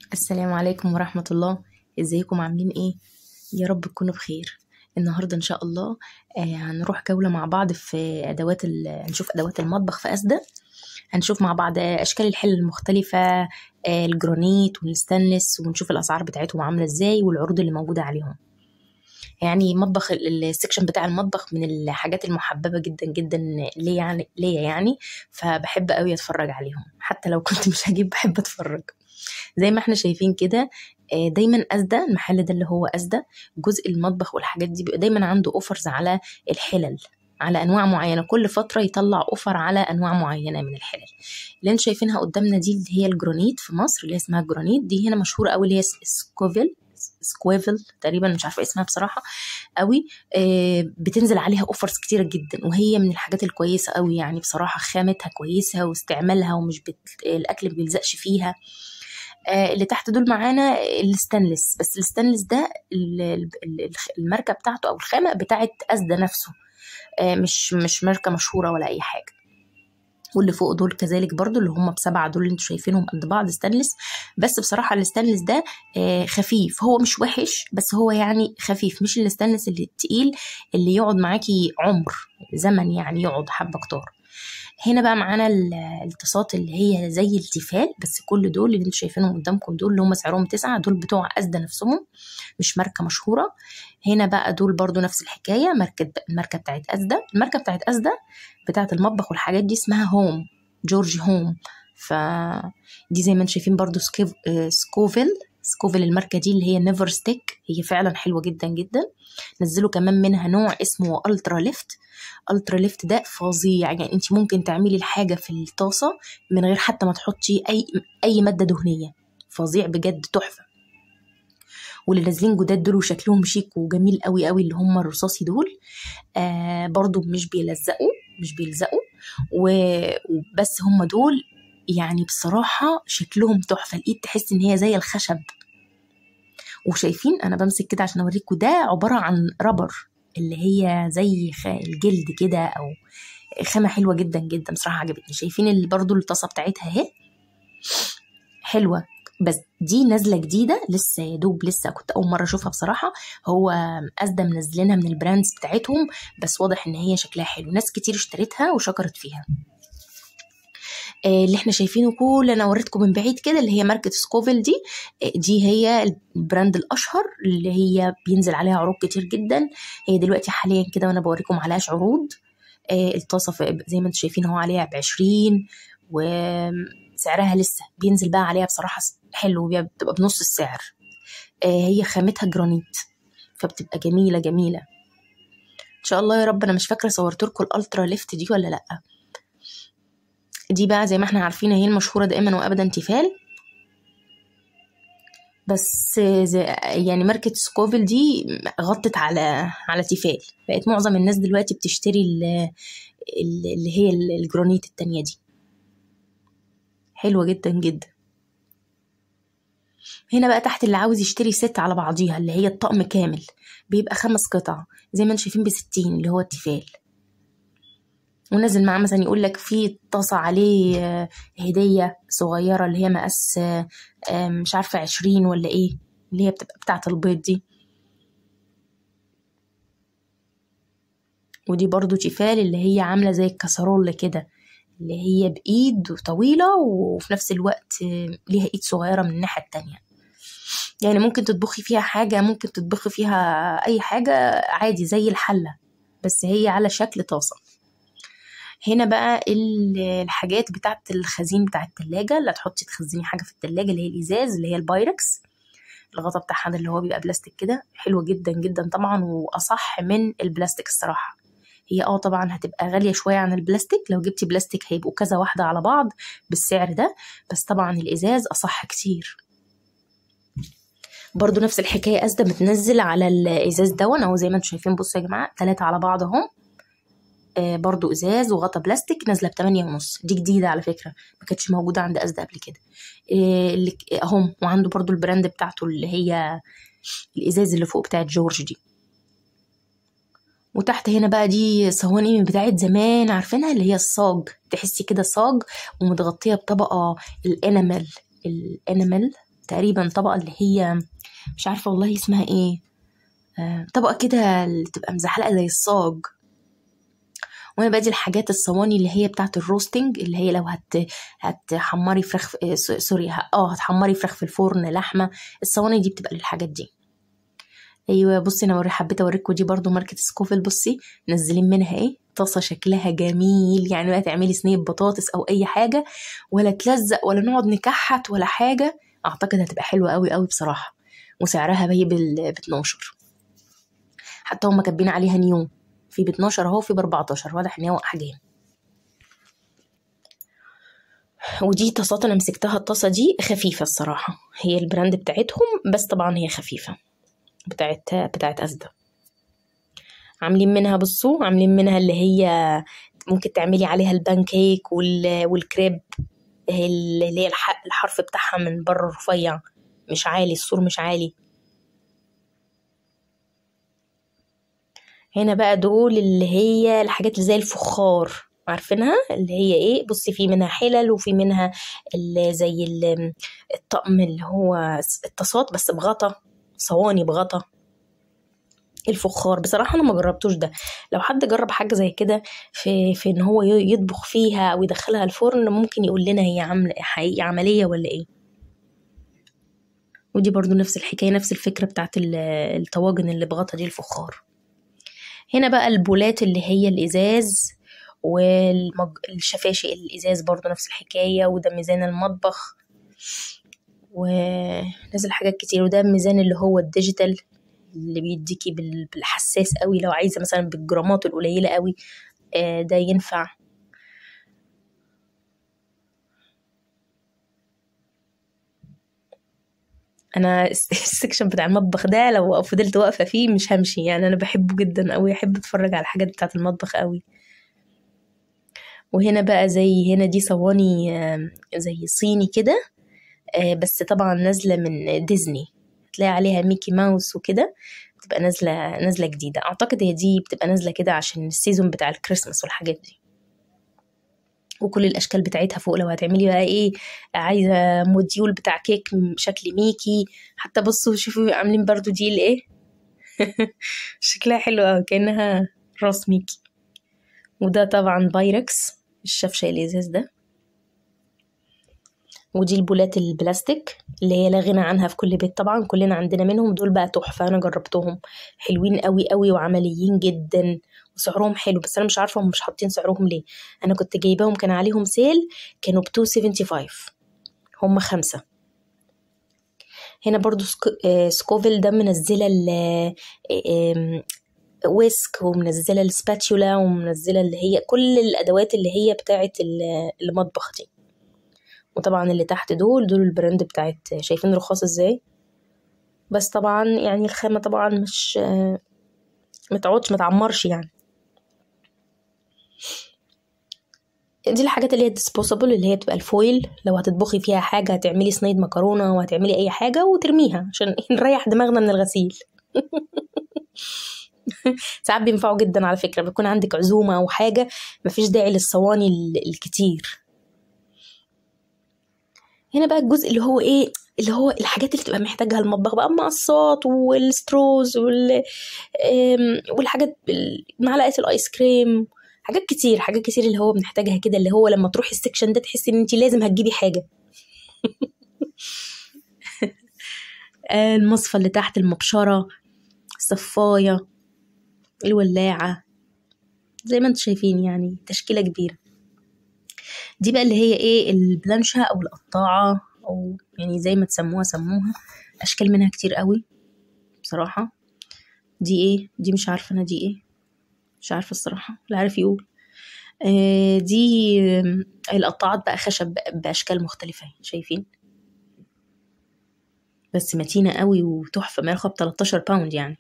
السلام عليكم ورحمة الله ازيكم عاملين ايه يا رب تكونوا بخير النهاردة ان شاء الله آه هنروح جولة مع بعض في ادوات ال- هنشوف ادوات المطبخ في اسدا هنشوف مع بعض اشكال الحل المختلفة آه الجرانيت والستانلس ونشوف الاسعار بتاعتهم عاملة ازاي والعروض اللي موجودة عليهم يعني مطبخ ال- السكشن بتاع المطبخ من الحاجات المحببة جدا جدا ليا يعني ليا يعني فبحب قوي اتفرج عليهم حتى لو كنت مش هجيب بحب اتفرج زي ما احنا شايفين كده آه، دايما أزدا المحل ده اللي هو أزدا جزء المطبخ والحاجات دي بيبقى دايما عنده اوفرز على الحلل على انواع معينه كل فتره يطلع اوفر على انواع معينه من الحلل اللي انتوا شايفينها قدامنا دي اللي هي الجرانيت في مصر اللي هي اسمها الجرانيت دي هنا مشهوره قوي اللي هي سكوفيل سكويفل تقريبا مش عارفه اسمها بصراحه قوي آه، بتنزل عليها اوفرز كتيره جدا وهي من الحاجات الكويسه قوي يعني بصراحه خامتها كويسه واستعمالها ومش بت... الاكل ما بيلزقش فيها آه، اللي تحت دول معانا الستانلس بس الستانلس ده ال- ال- ال- الماركه بتاعته او الخامه بتاعت اسدا نفسه آه، مش مش ماركه مشهوره ولا اي حاجه واللي فوق دول كذلك برضو اللي هم بسبعة دول اللي انتوا شايفينهم قد بعض ستانلس بس بصراحة الستانلس ده آه، خفيف هو مش وحش بس هو يعني خفيف مش الستانلس اللي التقيل اللي يقعد معاكي عمر زمن يعني يقعد حبة كتار هنا بقى معانا ال- التصاط اللي هي زي التيفال بس كل دول اللي انتوا شايفينهم قدامكم دول اللي هم سعرهم تسعة دول بتوع أسدا نفسهم مش ماركة مشهورة هنا بقى دول برضو نفس الحكاية ماركة الماركة بتاعت أسدا الماركة بتاعت أسدا بتاعت المطبخ والحاجات دي اسمها هوم جورج هوم ف دي زي ما انتم شايفين برضو سكيف... آه، سكوفيل سكوفيل الماركة دي اللي هي نيفر ستيك هي فعلا حلوة جدا جدا نزلوا كمان منها نوع اسمه الترا ليفت الترا ليفت ده فظيع يعني انت ممكن تعملي الحاجه في الطاسه من غير حتى ما تحطي اي اي ماده دهنيه فظيع بجد تحفه واللي نازلين جداد دول وشكلهم شيك وجميل قوي قوي اللي هم الرصاصي دول آه برضو مش بيلزقوا مش بيلزقوا و- وبس هم دول يعني بصراحة شكلهم تحفة الإيد تحس إن هي زي الخشب وشايفين أنا بمسك كده عشان أوريكم ده عبارة عن ربر اللي هي زي خ- الجلد كده أو خامة حلوة جدا جدا بصراحة عجبتني شايفين اللي برضو الطاسة بتاعتها اهي حلوة بس دي نازلة جديدة لسه يا دوب لسه كنت أول مرة أشوفها بصراحة هو أسدا منزلينها من البراندز بتاعتهم بس واضح إن هي شكلها حلو ناس كتير اشتريتها وشكرت فيها آه، اللي احنا شايفينه كل انا وريتكم من بعيد كده اللي هي ماركه سكوفيل دي آه، دي هي البراند الاشهر اللي هي بينزل عليها عروض كتير جدا هي دلوقتي حاليا كده وانا بوريكم عليهاش عروض آه، الطاسه في- زي ما انتم شايفين اهو عليها ب 20 وسعرها لسه بينزل بقى عليها بصراحه حلو بي- بتبقى بنص السعر آه، هي خامتها جرانيت فبتبقى جميله جميله ان شاء الله يا رب انا مش فاكره صورت لكم الالترا ليفت دي ولا لا دي بقى زي ما احنا عارفين هي المشهوره دائما وابدا تيفال بس زي يعني ماركة سكوفيل دي غطت على على تيفال بقت معظم الناس دلوقتي بتشتري ال- ال- اللي هي ال- الجرانيت التانية دي حلوة جدا جدا هنا بقى تحت اللي عاوز يشتري ست على بعضيها اللي هي الطقم كامل بيبقى خمس قطع زي ما انتم شايفين بستين اللي هو التيفال ونازل معاه مثلا يقول لك في طاسة عليه آه، هدية صغيرة اللي هي مقاس آه، آه، مش عارفة عشرين ولا ايه اللي هي بتبقى بتاعة البيض دي ودي برضو تيفال اللي هي عاملة زي الكسرول كده اللي هي بإيد طويلة وفي نفس الوقت آه، ليها إيد صغيرة من الناحية التانية يعني ممكن تطبخي فيها حاجة ممكن تطبخي فيها أي حاجة عادي زي الحلة بس هي على شكل طاسة هنا بقى ال- الحاجات بتاعت الخزين بتاع التلاجة اللي هتحطي تخزني حاجة في التلاجة اللي هي الإزاز اللي هي البايركس الغطا بتاعها ده اللي هو بيبقى بلاستيك كده حلوة جدا جدا طبعا وأصح من البلاستيك الصراحة هي اه طبعا هتبقى غالية شوية عن البلاستيك لو جبتي بلاستيك هيبقوا كذا واحدة على بعض بالسعر ده بس طبعا الإزاز أصح كتير برضو نفس الحكاية أسدا بتنزل على الإزاز دون أهو زي ما انتم شايفين بصوا يا جماعة تلاتة على بعض اهم آه، برضو ازاز وغطا بلاستيك نازله بتمانية ونص دي جديده على فكره ما كانتش موجوده عند اسدا قبل كده آه، اللي اهم وعنده برضو البراند بتاعته اللي هي الازاز اللي فوق بتاعت جورج دي وتحت هنا بقى دي صواني من بتاعت زمان عارفينها اللي هي الصاج تحسي كده صاج ومتغطيه بطبقه الانامل الانامل تقريبا طبقة اللي هي مش عارفة والله اسمها ايه آه، طبقة كده اللي تبقى مزحلقة زي الصاج وانا بدي الحاجات الصواني اللي هي بتاعت الروستنج اللي هي لو هت هتحمري فراخ في- آه، س- سوري ه- اه هتحمري فراخ في الفرن لحمه الصواني دي بتبقى للحاجات دي ايوه بصي انا وري حبيت اوريكم دي برضو ماركه سكوفل بصي منزلين منها ايه طاسه شكلها جميل يعني بقى تعملي صينيه بطاطس او اي حاجه ولا تلزق ولا نقعد نكحت ولا حاجه اعتقد هتبقى حلوه قوي قوي بصراحه وسعرها باهي بال 12 حتى هم كاتبين عليها نيو في ب 12 اهو في ب 14 واضح ان هي احجام ودي طاسات انا مسكتها الطاسه دي خفيفه الصراحه هي البراند بتاعتهم بس طبعا هي خفيفه بتاعت بتاعت أزدا عاملين منها بصوا عاملين منها اللي هي ممكن تعملي عليها البانكيك وال... والكريب اللي هي الح... الحرف بتاعها من بره رفيع مش عالي السور مش عالي هنا بقى دول اللي هي الحاجات اللي زي الفخار عارفينها اللي هي ايه بصي في منها حلل وفي منها اللي زي ال- الطقم اللي هو الطاسات بس بغطا صواني بغطا الفخار بصراحة أنا ما جربتوش ده لو حد جرب حاجة زي كده في في إن هو ي- يطبخ فيها أو يدخلها الفرن ممكن يقول لنا هي عاملة حقيقي عملية ولا إيه ودي برضو نفس الحكاية نفس الفكرة بتاعت ال- الطواجن اللي بغطا دي الفخار هنا بقى البولات اللي هي الإزاز والشفاشي الإزاز برضو نفس الحكاية وده ميزان المطبخ ونزل حاجات كتير وده ميزان اللي هو الديجيتال اللي بيديكي بال- بالحساس قوي لو عايزة مثلا بالجرامات القليلة قوي آه، ده ينفع انا الس- السكشن بتاع المطبخ ده لو فضلت واقفه فيه مش همشي يعني انا بحبه جدا قوي احب اتفرج على الحاجات بتاعه المطبخ قوي وهنا بقى زي هنا دي صواني آم، زي صيني كده آه، بس طبعا نازله من ديزني تلاقي عليها ميكي ماوس وكده بتبقى نازله نازله جديده اعتقد هي دي بتبقى نازله كده عشان السيزون بتاع الكريسماس والحاجات دي وكل الاشكال بتاعتها فوق لو هتعملي بقى ايه عايزه موديول بتاع كيك بشكل ميكي حتى بصوا شوفوا عاملين برضو دي الايه شكلها حلو قوي كانها راس ميكي وده طبعا بايركس الشفشه الازاز ده ودي البولات البلاستيك اللي هي لا غنى عنها في كل بيت طبعا كلنا عندنا منهم دول بقى تحفه انا جربتهم حلوين قوي قوي وعمليين جدا وسعرهم حلو بس انا مش عارفه هم مش حاطين سعرهم ليه انا كنت جايباهم كان عليهم سيل كانوا ب 275 هم خمسة هنا برضو سك... آه، سكوفيل ده منزلة ال آم، ويسك ومنزلة السباتيولا ومنزلة اللي هي كل الأدوات اللي هي بتاعة ال- المطبخ دي وطبعا اللي تحت دول دول البراند بتاعت شايفين رخاص ازاي بس طبعا يعني الخامة طبعا مش آه، متعودش متعمرش يعني دي الحاجات اللي هي الديسبوسابل اللي هي بتبقى الفويل لو هتطبخي فيها حاجة هتعملي صينية مكرونة وهتعملي أي حاجة وترميها عشان نريح دماغنا من الغسيل ساعات بينفعوا جدا على فكرة بيكون عندك عزومة أو حاجة مفيش داعي للصواني ال- الكتير هنا بقى الجزء اللي هو ايه اللي هو الحاجات اللي تبقى محتاجها المطبخ بقى المقصات والستروز وال آم، والحاجات ال- معلقة الايس كريم حاجات كتير حاجات كتير اللي هو بنحتاجها كده اللي هو لما تروحي السكشن ده تحسي ان انت لازم هتجيبي حاجة آه، المصفى اللي تحت المبشرة الصفاية الولاعة زي ما انتم شايفين يعني تشكيلة كبيرة دي بقى اللي هي ايه البلانشة او القطاعة او يعني زي ما تسموها سموها اشكال منها كتير قوي بصراحة دي ايه دي مش عارفة انا دي ايه مش عارفة الصراحة لا عارف يقول آه دي آم، القطاعات بقى خشب باشكال مختلفة شايفين بس متينة قوي وتحفة ما ياخد 13 باوند يعني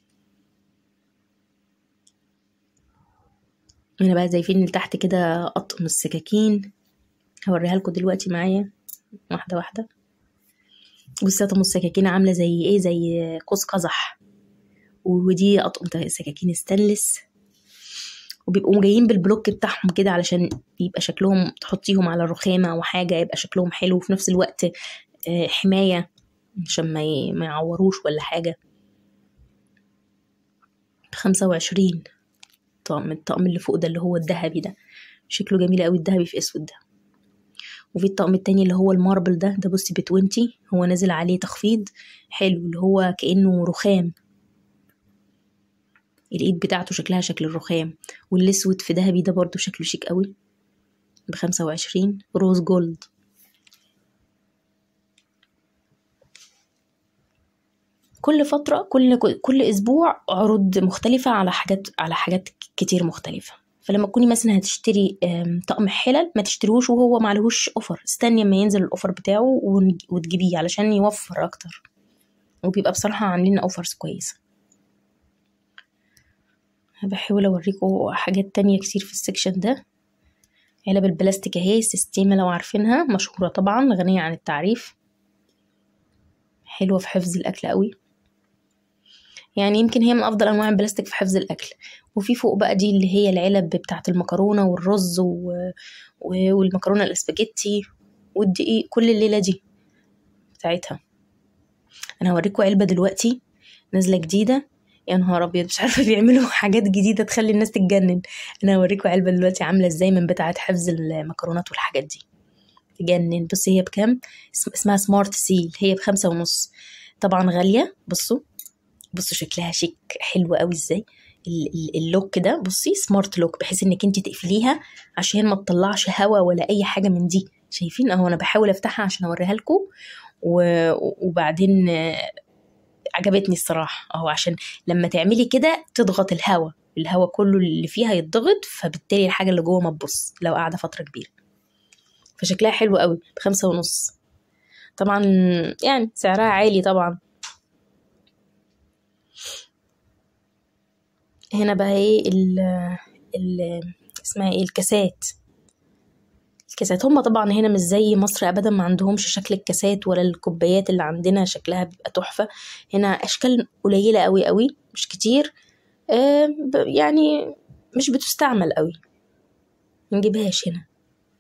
هنا بقى شايفين اللي تحت كده أطقم السكاكين هوريها لكم دلوقتي معايا واحدة واحدة بصي أطقم السكاكين عاملة زي ايه زي قوس قزح ودي أطقم سكاكين ستانلس وبيبقوا جايين بالبلوك بتاعهم كده علشان يبقى شكلهم تحطيهم على الرخامة أو حاجة يبقى شكلهم حلو وفي نفس الوقت آه، حماية عشان ما ي- ما يعوروش ولا حاجة خمسة وعشرين طقم الطقم اللي فوق ده اللي هو الذهبي ده شكله جميل قوي الذهبي في اسود ده وفي الطقم التاني اللي هو الماربل ده ده بصي بتوينتي هو نازل عليه تخفيض حلو اللي هو كأنه رخام الايد بتاعته شكلها شكل الرخام والاسود في ذهبي ده برضو شكله شيك قوي بخمسة وعشرين روز جولد كل فترة كل كل أسبوع عروض مختلفة على حاجات على حاجات كتير مختلفة فلما تكوني مثلا هتشتري آم، طقم حلل ما تشتريهوش وهو معلهوش اوفر استني اما ينزل الاوفر بتاعه ون- وتجيبيه علشان يوفر اكتر وبيبقى بصراحة عاملين اوفرز كويسة بحاول اوريكم حاجات تانية كتير في السكشن ده علب البلاستيك اهي سيستيما لو عارفينها مشهورة طبعا غنية عن التعريف حلوة في حفظ الأكل قوي يعني يمكن هي من أفضل أنواع البلاستيك في حفظ الأكل وفي فوق بقى دي اللي هي العلب بتاعة المكرونة والرز و... و... والمكرونة الاسباجيتي والدقيق كل الليلة دي بتاعتها أنا هوريكم علبة دلوقتي نازلة جديدة يا نهار أبيض مش عارفة بيعملوا حاجات جديدة تخلي الناس تتجنن أنا هوريكم علبة دلوقتي عاملة ازاي من بتاعة حفظ المكرونات والحاجات دي تجنن بصي هي بكام اسم- اسمها سمارت سيل هي بخمسة ونص طبعا غالية بصوا بصوا شكلها شيك حلو قوي ازاي ال- ال- اللوك ده بصي سمارت لوك بحيث انك انت تقفليها عشان ما تطلعش هوا ولا اي حاجه من دي شايفين اهو انا بحاول افتحها عشان اوريها لكم و... وبعدين آه، عجبتني الصراحه اهو عشان لما تعملي كده تضغط الهوا الهوا كله اللي فيها يتضغط فبالتالي الحاجه اللي جوه ما تبص لو قاعده فتره كبيره فشكلها حلو قوي بخمسة ونص طبعا يعني سعرها عالي طبعا هنا بقى ايه ال ال اسمها ايه الكاسات الكاسات هما طبعا هنا مش زي مصر ابدا ما عندهمش شكل الكاسات ولا الكوبايات اللي عندنا شكلها بيبقى تحفة هنا اشكال قليلة قوي قوي مش كتير آه ب- يعني مش بتستعمل قوي منجيبهاش هنا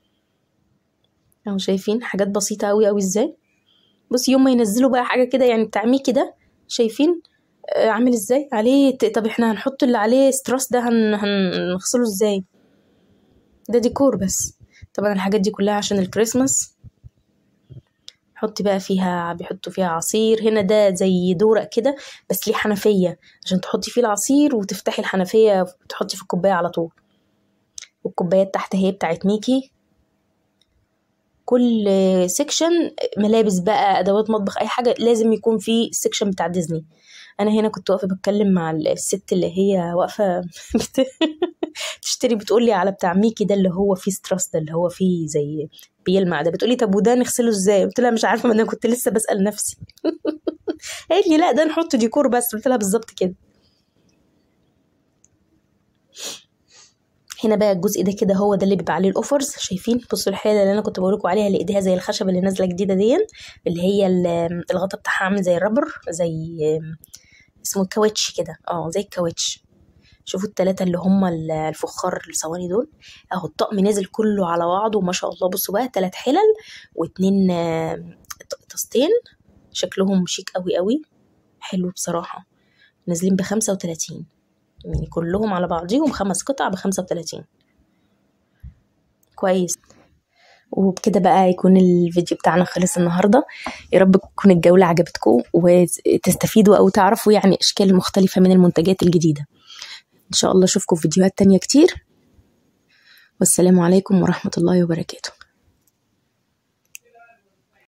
اهو شايفين حاجات بسيطة قوي قوي ازاي بص يوم ما ينزلوا بقى حاجة كده يعني بتاع ميكي ده شايفين آه، عامل ازاي عليه ت- طب احنا هنحط اللي عليه ستراس ده هن... هنغسله ازاي ده ديكور بس طبعا الحاجات دي كلها عشان الكريسماس حطي بقى فيها بيحطوا فيها عصير هنا ده زي دورق كده بس ليه حنفية عشان تحطي فيه العصير وتفتحي الحنفية وتحطي في الكوباية على طول والكوبايات تحت هي بتاعت ميكي كل سيكشن ملابس بقى ادوات مطبخ اي حاجه لازم يكون في سيكشن بتاع ديزني انا هنا كنت واقفه بتكلم مع الست اللي هي واقفه بت- تشتري بتقولي على بتاع ميكي ده اللي هو فيه ستراس ده اللي هو فيه زي بيلمع ده بتقولي طب وده نغسله ازاي قلت لها مش عارفه ما انا كنت لسه بسال نفسي قالت لي لا ده نحط ديكور بس قلت لها بالظبط كده هنا بقى الجزء ده كده هو ده اللي بيبقى عليه الاوفرز شايفين بصوا الحاله اللي انا كنت بقولكوا عليها اللي ايديها زي الخشب اللي نازله جديده دي اللي هي ال- الغطا بتاعها عامل زي الرابر زي اسمه الكاوتش كده اه زي الكاوتش شوفوا التلاتة اللي هم ال- الفخار الصواني دول اهو الطقم نازل كله على بعضه ما شاء الله بصوا بقى تلات حلل واتنين آه، ط- طاستين شكلهم شيك قوي قوي حلو بصراحة نازلين بخمسة وتلاتين يعني كلهم على بعضيهم خمس قطع بخمسة وتلاتين كويس وبكده بقى يكون الفيديو بتاعنا خلص النهاردة يا رب تكون الجولة عجبتكم وتستفيدوا أو تعرفوا يعني أشكال مختلفة من المنتجات الجديدة إن شاء الله أشوفكم في فيديوهات تانية كتير والسلام عليكم ورحمة الله وبركاته